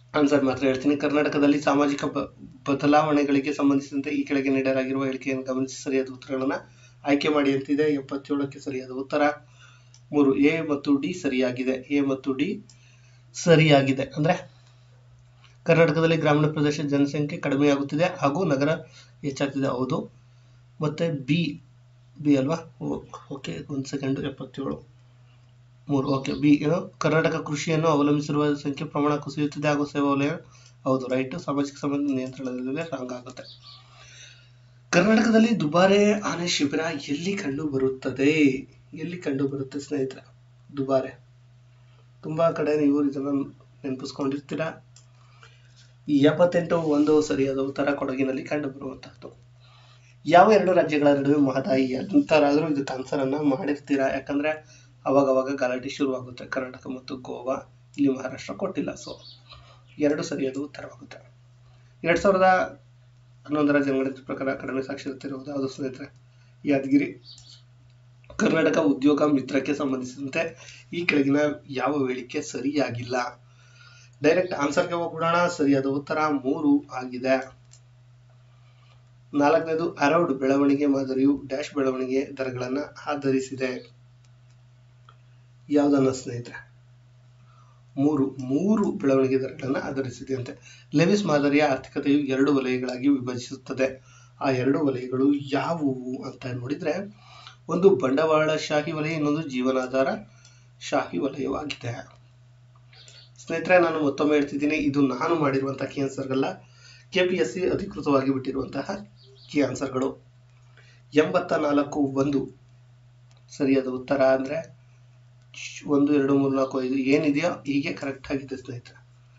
ಆನ್ಸರ್ ಮಾತ್ರ ಹೇಳ್ತೀನಿ ಕರ್ನಾಟಕದಲ್ಲಿ ಸಾಮಾಜಿಕ ಬ- ಬದಲಾವಣೆಗಳಿಗೆ ಸಂಬಂಧಿಸಿದಂತೆ ಈ ಕೆಳಗೆ ನೀಡಲಾಗಿರುವ ಹೇಳಿಕೆಯನ್ನು ಗಮನಿಸಿ ಸರಿಯಾದ ಉತ್ತರಗಳನ್ನ ಆಯ್ಕೆ ಮಾಡಿ ಅಂತಿದೆ ಎಪ್ಪತ್ತೇಳಕ್ಕೆ ಸರಿಯಾದ ಉತ್ತರ ಮೂರು ಎ ಮತ್ತು ಡಿ ಸರಿಯಾಗಿದೆ ಎ ಮತ್ತು ಡಿ ಸರಿಯಾಗಿದೆ ಅಂದ್ರೆ ಕರ್ನಾಟಕದಲ್ಲಿ ಗ್ರಾಮೀಣ ಪ್ರದೇಶದ ಜನಸಂಖ್ಯೆ ಕಡಿಮೆಯಾಗುತ್ತಿದೆ ಹಾಗೂ ನಗರ ಹೆಚ್ಚಾಗ್ತಿದೆ ಹೌದು ಮತ್ತೆ ಬಿ ಬಿ ಅಲ್ವಾ ಓಕೆ ಒಂದು ಸೆಕೆಂಡ್ ಎಪ್ಪತ್ತೇಳು ಮೂರು ಓಕೆ ಬಿ ಏನು ಕರ್ನಾಟಕ ಕೃಷಿಯನ್ನು ಅವಲಂಬಿಸಿರುವ ಸಂಖ್ಯೆ ಪ್ರಮಾಣ ಕುಸಿಯುತ್ತಿದೆ ಹಾಗೂ ಸೇವಾ ವಲಯ ಹೌದು ರೈಟ್ ಸಾಮಾಜಿಕ ಸಂಬಂಧ ನಿಯಂತ್ರಣದಲ್ಲಿ ರಾಂಗ್ ಆಗುತ್ತೆ ಕರ್ನಾಟಕದಲ್ಲಿ ದುಬಾರೆ ಆನೆ ಶಿಬಿರ ಎಲ್ಲಿ ಕಂಡು ಬರುತ್ತದೆ ಎಲ್ಲಿ ಕಂಡು ಬರುತ್ತೆ ಸ್ನೇಹಿತರೆ ದುಬಾರೆ ತುಂಬಾ ಕಡೆ ನೀವು ಇದನ್ನ ನೆನಪಿಸ್ಕೊಂಡಿರ್ತೀರಾ ಈ ಎಪ್ಪತ್ತೆಂಟು ಒಂದು ಸರಿಯಾದ ಉತ್ತರ ಕೊಡಗಿನಲ್ಲಿ ಕಂಡು ಬರುವಂತಹದ್ದು ಯಾವ ಎರಡು ರಾಜ್ಯಗಳ ನಡುವೆ ಮಹದಾಯಿ ಅಂತರಾದ್ರೂ ಇದಕ್ಕೆ ಆನ್ಸರ್ ಅನ್ನ ಮಾಡಿರ್ತೀರಾ ಯಾಕಂದ್ರೆ ಅವಾಗ ಅವಾಗ ಗಲಾಟೆ ಶುರುವಾಗುತ್ತೆ ಕರ್ನಾಟಕ ಮತ್ತು ಗೋವಾ ಇಲ್ಲಿ ಮಹಾರಾಷ್ಟ್ರ ಕೊಟ್ಟಿಲ್ಲ ಸೊ ಎರಡು ಸರಿಯಾದ ಉತ್ತರವಾಗುತ್ತೆ ಎರಡ್ ಸಾವಿರದ ಹನ್ನೊಂದರ ಜನಗಣತಿ ಪ್ರಕಾರ ಕಡಿಮೆ ಸಾಕ್ಷರತೆ ಇರುವುದು ಯಾವುದು ಸ್ನೇಹಿತರೆ ಯಾದಗಿರಿ ಕರ್ನಾಟಕ ಉದ್ಯೋಗ ಮಿತ್ರಕ್ಕೆ ಸಂಬಂಧಿಸಿದಂತೆ ಈ ಕೆಳಗಿನ ಯಾವ ಹೇಳಿಕೆ ಸರಿಯಾಗಿಲ್ಲ ಡೈರೆಕ್ಟ್ ಆನ್ಸರ್ಗೆ ಹೋಗ್ಬಿಡೋಣ ಸರಿಯಾದ ಉತ್ತರ ಮೂರು ಆಗಿದೆ ನಾಲ್ಕನೇದು ಅರೌಡ್ ಬೆಳವಣಿಗೆ ಮಾದರಿಯು ಡ್ಯಾಶ್ ಬೆಳವಣಿಗೆ ದರಗಳನ್ನ ಆಧರಿಸಿದೆ ಯಾವ್ದನ್ನ ಸ್ನೇಹಿತರೆ ಮೂರು ಮೂರು ಬೆಳವಣಿಗೆ ದರಗಳನ್ನ ಆಧರಿಸಿದೆ ಅಂತೆ ಲೆವಿಸ್ ಮಾದರಿಯ ಆರ್ಥಿಕತೆಯು ಎರಡು ವಲಯಗಳಾಗಿ ವಿಭಜಿಸುತ್ತದೆ ಆ ಎರಡು ವಲಯಗಳು ಯಾವುವು ಅಂತ ನೋಡಿದ್ರೆ ಒಂದು ಬಂಡವಾಳಶಾಹಿ ವಲಯ ಇನ್ನೊಂದು ಜೀವನಾಧಾರ ಶಾಹಿ ವಲಯವಾಗಿದೆ ಸ್ನೇಹಿತರೆ ನಾನು ಮತ್ತೊಮ್ಮೆ ಹೇಳ್ತಿದ್ದೀನಿ ಇದು ನಾನು ಮಾಡಿರುವಂತಹ ಕೀ ಆನ್ಸರ್ಗಲ್ಲ ಕೆಪಿಎಸ್ಸಿ ಅಧಿಕೃತವಾಗಿ ಬಿಟ್ಟಿರುವಂತಹ ಕೀ ಆನ್ಸರ್ಗಳು ಎಂಬತ್ತ ನಾಲ್ಕು ಒಂದು ಸರಿಯಾದ ಉತ್ತರ ಅಂದ್ರೆ ಶ್- ಒಂದು ಎರಡು ಮೂರು ನಾಲ್ಕು ಐದು ಏನಿದೆಯೋ ಹೀಗೆ ಕರೆಕ್ಟ್ ಆಗಿದೆ ಸ್ನೇಹಿತರೆ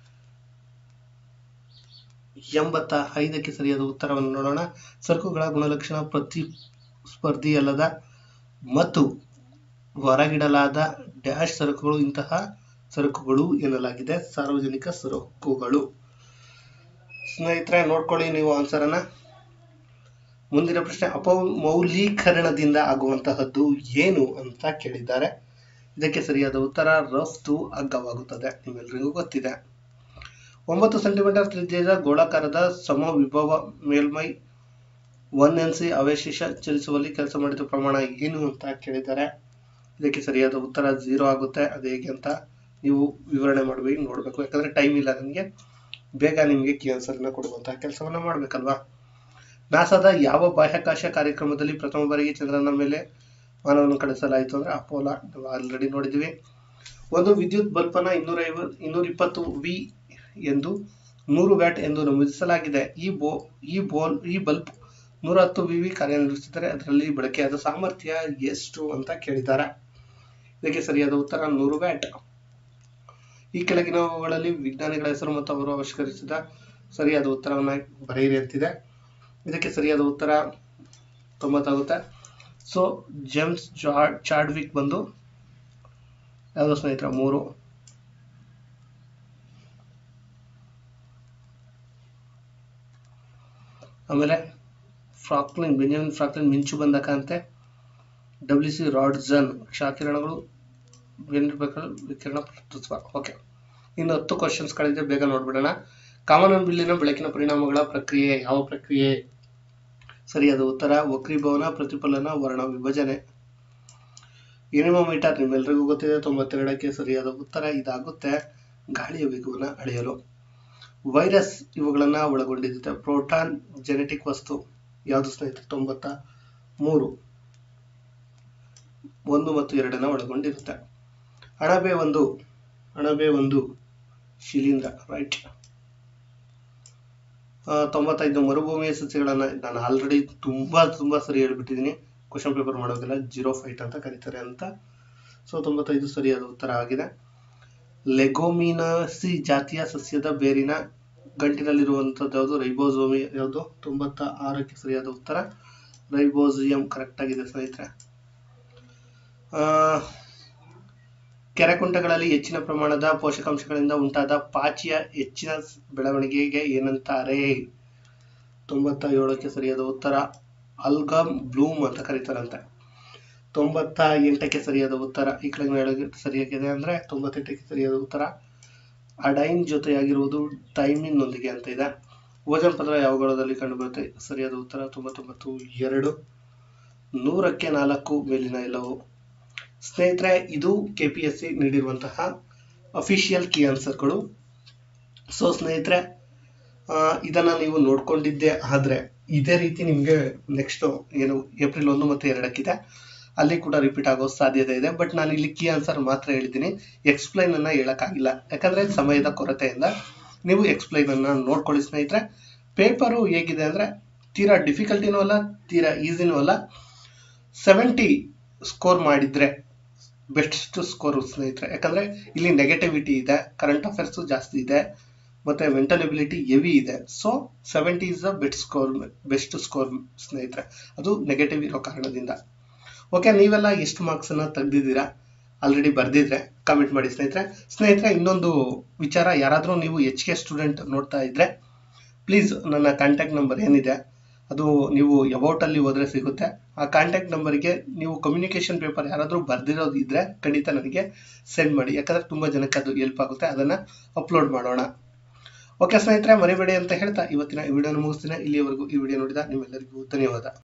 ಎಂಬತ್ತ ಐದಕ್ಕೆ ಸರಿಯಾದ ಉತ್ತರವನ್ನು ನೋಡೋಣ ಸರಕುಗಳ ಗುಣಲಕ್ಷಣ ಪ್ರತಿ ಸ್ಪರ್ಧಿಯಲ್ಲದ ಮತ್ತು ಹೊರಗಿಡಲಾದ ಡ್ಯಾಶ್ ಸರಕುಗಳು ಇಂತಹ ಸರಕುಗಳು ಎನ್ನಲಾಗಿದೆ ಸಾರ್ವಜನಿಕ ಸರಕುಗಳು ಸ್ನೇಹಿತರೆ ನೋಡ್ಕೊಳ್ಳಿ ನೀವು ಆನ್ಸರ್ ಅನ್ನ ಮುಂದಿನ ಪ್ರಶ್ನೆ ಅಪಮೌಲ್ಯೀಕರಣದಿಂದ ಆಗುವಂತಹದ್ದು ಏನು ಅಂತ ಕೇಳಿದ್ದಾರೆ ಇದಕ್ಕೆ ಸರಿಯಾದ ಉತ್ತರ ರಫ್ತು ಅಗ್ಗವಾಗುತ್ತದೆ ನಿಮ್ಮೆಲ್ಲರಿಗೂ ಗೊತ್ತಿದೆ ಒಂಬತ್ತು ಸೆಂಟಿಮೀಟರ್ ತ್ರಿಜ್ಯದ ಗೋಳಾಕಾರದ ಸಮವಿಭವ ಮೇಲ್ಮೈ ಒನ್ ಎನ್ ಸಿ ಅವಶೇಷ ಚಲಿಸುವಲ್ಲಿ ಕೆಲಸ ಮಾಡಿದ ಪ್ರಮಾಣ ಏನು ಅಂತ ಕೇಳಿದ್ದಾರೆ ಇದಕ್ಕೆ ಸರಿಯಾದ ಉತ್ತರ ಝೀರೋ ಆಗುತ್ತೆ ಅದು ಹೇಗೆ ಅಂತ ನೀವು ವಿವರಣೆ ಮಾಡಬೇಕು ನೋಡಬೇಕು ಯಾಕಂದ್ರೆ ಟೈಮ್ ಇಲ್ಲ ನನಗೆ ಬೇಗ ನಿಮಗೆ ಕೀ ಆನ್ಸರ್ನ ಕೊಡುವಂತಹ ಕೆಲಸವನ್ನ ಮಾಡಬೇಕಲ್ವಾ ನಾಸಾದ ಯಾವ ಬಾಹ್ಯಾಕಾಶ ಕಾರ್ಯಕ್ರಮದಲ್ಲಿ ಪ್ರಥಮ ಬಾರಿಗೆ ಚಂದ್ರನ ಮೇಲೆ ಮಾನವನ ಕಳಿಸಲಾಯಿತು ಅಂದ್ರೆ ಅಪೋಲಾ ಆಲ್ರೆಡಿ ನೋಡಿದ್ವಿ ಒಂದು ವಿದ್ಯುತ್ ಬಲ್ಬನ ಇನ್ನೂರ ಇನ್ನೂರ ಇಪ್ಪತ್ತು ವಿ ಎಂದು ನೂರು ವ್ಯಾಟ್ ಎಂದು ನಮೂದಿಸಲಾಗಿದೆ ಈ ಬೋ ಈ ಬೋಲ್ ಈ ಬಲ್ಬ್ ನೂರ ಹತ್ತು ವಿ ವಿ ಕಾರ್ಯನಿರ್ವಹಿಸಿದರೆ ಅದರಲ್ಲಿ ಬಳಕೆಯಾದ ಸಾಮರ್ಥ್ಯ ಎಷ್ಟು ಅಂತ ಕೇಳಿದ್ದಾರೆ ಇದಕ್ಕೆ ಸರಿಯಾದ ಉತ್ತರ ನೂರು ವ್ಯಾಟ್ ಈ ಕೆಳಗಿನವುಗಳಲ್ಲಿ ವಿಜ್ಞಾನಿಗಳ ಹೆಸರು ಮತ್ತು ಅವರು ಆವಿಷ್ಕರಿಸಿದ ಸರಿಯಾದ ಉತ್ತರವನ್ನ ಬರೆಯಿರಿ ಅಂತಿದೆ ಇದಕ್ಕೆ ಸರಿಯಾದ ಉತ್ತರ ತೊಂಬತ್ತಾಗುತ್ತೆ ಸೊ ಜೇಮ್ಸ್ ಜಾರ್ಡ್ ಚಾಡ್ವಿಕ್ ಬಂದು ಯಾವುದು ಸ್ನೇಹಿತರ ಮೂರು ಆಮೇಲೆ ಫ್ರಾಕ್ಲಿನ್ ಬೆಂಜಮಿನ್ ಫ್ರಾಕ್ಲಿನ್ ಮಿಂಚು ಬಂದಕ ಅಂತೆ ಡಬ್ಲ್ಯೂ ಸಿ ರಾಡ್ಸನ್ ಕ್ಷಾಕಿರಣಗಳು ಏನಿರ್ಬೇಕಾದ್ರೆ ವಿಕಿರಣ ಪ್ರತಿತ್ವ ಓಕೆ ಇನ್ನು ಹತ್ತು ಕ್ವಶನ್ಸ್ ಗಳಿದೆ ಬೇಗ ನೋಡ್ಬಿಡೋಣ ಕಾಮನನ್ ಬಿಲ್ಲಿನ ಬೆಳಕಿನ ಪರಿಣಾಮಗಳ ಪ್ರಕ್ರಿಯೆ ಯಾವ ಪ್ರಕ್ರಿಯೆ ಸರಿಯಾದ ಉತ್ತರ ವಕ್ರೀಭವನ ಪ್ರತಿಫಲನ ವರ್ಣ ವಿಭಜನೆ ಎನಿಮೋಮೀಟರ್ ನಿಮ್ಮೆಲ್ಲರಿಗೂ ಗೊತ್ತಿದೆ ತೊಂಬತ್ತೆರಡಕ್ಕೆ ಸರಿಯಾದ ಉತ್ತರ ಇದಾಗುತ್ತೆ ಗಾಳಿಯ ವೇಗವನ್ನು ಅಳೆಯಲು ವೈರಸ್ ಇವುಗಳನ್ನ ಒಳಗೊಂಡಿರುತ್ತೆ ಪ್ರೋಟಾನ್ ಜೆನೆಟಿಕ್ ವಸ್ತು ಯಾವುದು ಸ್ನೇಹಿತರೆ ತೊಂಬತ್ತ ಮೂರು ಒಂದು ಮತ್ತು ಎರಡನ್ನ ಒಳಗೊಂಡಿರುತ್ತೆ ಅಣಬೆ ಒಂದು ಅಣಬೆ ಒಂದು ಶಿಲೀಂಧ್ರ ರೈಟ್ ತೊಂಬತ್ತೈದು ಮರುಭೂಮಿಯ ಸಸ್ಯಗಳನ್ನ ನಾನು ಆಲ್ರೆಡಿ ತುಂಬಾ ತುಂಬಾ ಸರಿ ಹೇಳ್ಬಿಟ್ಟಿದ್ದೀನಿ ಕ್ವಶನ್ ಪೇಪರ್ ಮಾಡೋದಿಲ್ಲ ಜೀರೋ ಫೈಟ್ ಅಂತ ಕರೀತಾರೆ ಅಂತ ಸೊ ತೊಂಬತ್ತೈದು ಸರಿಯಾದ ಉತ್ತರ ಆಗಿದೆ ಲೆಗೋಮಿನಸಿ ಜಾತಿಯ ಸಸ್ಯದ ಬೇರಿನ ಗಂಟಿನಲ್ಲಿರುವಂಥದ್ದು ಯಾವುದು ರೈಬೋಸೋಮಿ ಯಾವುದು ತೊಂಬತ್ತ ಆರಕ್ಕೆ ಸರಿಯಾದ ಉತ್ತರ ರೈಬೋಸಿಯಂ ಕರೆಕ್ಟ್ ಆಗಿದೆ ಸ್ನೇಹಿತರೆ ಆ, ಕೆರೆಕುಂಟಗಳಲ್ಲಿ ಹೆಚ್ಚಿನ ಪ್ರಮಾಣದ ಪೋಷಕಾಂಶಗಳಿಂದ ಉಂಟಾದ ಪಾಚಿಯ ಹೆಚ್ಚಿನ ಬೆಳವಣಿಗೆಗೆ ಏನಂತಾರೆ ತೊಂಬತ್ತ ಏಳಕ್ಕೆ ಸರಿಯಾದ ಉತ್ತರ ಅಲ್ಗಮ್ ಬ್ಲೂಮ್ ಅಂತ ಕರೀತಾರಂತೆ ತೊಂಬತ್ತ ಎಂಟಕ್ಕೆ ಸರಿಯಾದ ಉತ್ತರ ಈ ಕೆಳಗಿನ ಹೇಳೋಕೆ ಸರಿಯಾಗಿದೆ ಅಂದ್ರೆ ತೊಂಬತ್ತೆಂಟಕ್ಕೆ ಸರಿಯಾದ ಉತ್ತರ ಅಡೈನ್ ಜೊತೆಯಾಗಿರುವುದು ಟೈಮಿನ್ನೊಂದಿಗೆ ಅಂತ ಇದೆ ಓಜನ್ ಪದರ ಯಾವ ಗೋಳದಲ್ಲಿ ಕಂಡುಬರುತ್ತೆ ಸರಿಯಾದ ಉತ್ತರ ತೊಂಬತ್ತೊಂಬತ್ತು ಎರಡು ನೂರಕ್ಕೆ ನಾಲ್ಕು ಮೇಲಿನ ಎಲ್ಲವು ಸ್ನೇಹಿತರೆ ಇದು ಕೆ ಪಿ ಎಸ್ ಸಿ ನೀಡಿರುವಂತಹ ಅಫಿಷಿಯಲ್ ಕೀ ಆನ್ಸರ್ಗಳು ಸೊ ಸ್ನೇಹಿತರೆ ಆ, ಇದನ್ನ ನೀವು ನೋಡ್ಕೊಂಡಿದ್ದೆ ಆದ್ರೆ ಇದೇ ರೀತಿ ನಿಮಗೆ ನೆಕ್ಸ್ಟ್ ಏನು ಏಪ್ರಿಲ್ ಒಂದು ಮತ್ತು ಎರಡಕ್ಕಿದೆ ಅಲ್ಲಿ ಕೂಡ ರಿಪೀಟ್ ಆಗೋ ಸಾಧ್ಯತೆ ಇದೆ ಬಟ್ ನಾನು ಇಲ್ಲಿ ಕೀ ಆನ್ಸರ್ ಮಾತ್ರ ಹೇಳಿದ್ದೀನಿ ಎಕ್ಸ್ಪ್ಲೈನ್ ಅನ್ನ ಹೇಳಕ್ಕಾಗಿಲ್ಲ ಯಾಕಂದ್ರೆ ಸಮಯದ ಕೊರತೆಯಿಂದ ನೀವು ಎಕ್ಸ್ಪ್ಲೈನ್ ಅನ್ನ ನೋಡ್ಕೊಳ್ಳಿ ಸ್ನೇಹಿತರೆ ಪೇಪರು ಹೇಗಿದೆ ಅಂದ್ರೆ ತೀರಾ ಡಿಫಿಕಲ್ಟಿನೂ ಅಲ್ಲ ತೀರಾ ಈಸಿನೂ ಅಲ್ಲ ಸೆವೆಂಟಿ ಸ್ಕೋರ್ ಮಾಡಿದ್ರೆ ಬೆಸ್ಟ್ ಸ್ಕೋರ್ ಸ್ನೇಹಿತರೆ ಯಾಕಂದ್ರೆ ಇಲ್ಲಿ ನೆಗೆಟಿವಿಟಿ ಇದೆ ಕರೆಂಟ್ ಅಫೇರ್ಸ್ ಜಾಸ್ತಿ ಇದೆ ಮತ್ತೆ ಮೆಂಟಲ್ ಎಬಿಲಿಟಿ ಹೆವಿ ಇದೆ so seventy is the best score best score ಸ್ನೇಹಿತರೆ ಅದು ನೆಗೆಟಿವ್ ಇರೋ ಕಾರಣದಿಂದ ಓಕೆ ನೀವೆಲ್ಲ ಎಷ್ಟು ಮಾರ್ಕ್ಸ್ ಅನ್ನ ತೆಗ್ದಿದ್ದೀರಾ ಆಲ್ರೆಡಿ ಬರ್ದಿದ್ರೆ ಕಮೆಂಟ್ ಮಾಡಿ ಸ್ನೇಹಿತರೆ ಸ್ನೇಹಿತರೆ ಇನ್ನೊಂದು ವಿಚಾರ ಯಾರಾದರೂ ನೀವು ಎಚ್ ಕೆ ಸ್ಟೂಡೆಂಟ್ ನೋಡ್ತಾ ಇದ್ರೆ ಪ್ಲೀಸ್ ನನ್ನ ಕಾಂಟ್ಯಾಕ್ಟ್ ನಂಬರ್ ಏನಿದೆ ಅದು ನೀವು ಅಬೌಟ್ ಅಲ್ಲಿ ಹೋದ್ರೆ ಸಿಗುತ್ತೆ ಆ ಕಾಂಟ್ಯಾಕ್ಟ್ ನಂಬರ್ಗೆ ನೀವು ಕಮ್ಯುನಿಕೇಶನ್ ಪೇಪರ್ ಯಾರಾದರೂ ಬರ್ದಿರೋದು ಇದ್ರೆ ಖಂಡಿತ ನನಗೆ ಸೆಂಡ್ ಮಾಡಿ ಯಾಕಂದ್ರೆ ತುಂಬಾ ಜನಕ್ಕೆ ಅದು ಹೆಲ್ಪ್ ಆಗುತ್ತೆ ಅದನ್ನ ಅಪ್ಲೋಡ್ ಮಾಡೋಣ ಓಕೆ ಸ್ನೇಹಿತರೆ ಮರಿಬೇಡಿ ಅಂತ ಹೇಳ್ತಾ ಇವತ್ತಿನ ಈ ವಿಡಿಯೋನ ಮುಗಿಸ್ತೀನಿ ಇಲ್ಲಿಯವರೆಗೂ ಈ ವಿಡಿಯೋ ನೋಡಿದ ನಿಮ್ಮೆಲ್ಲರಿಗೂ ಧನ್ಯವಾದ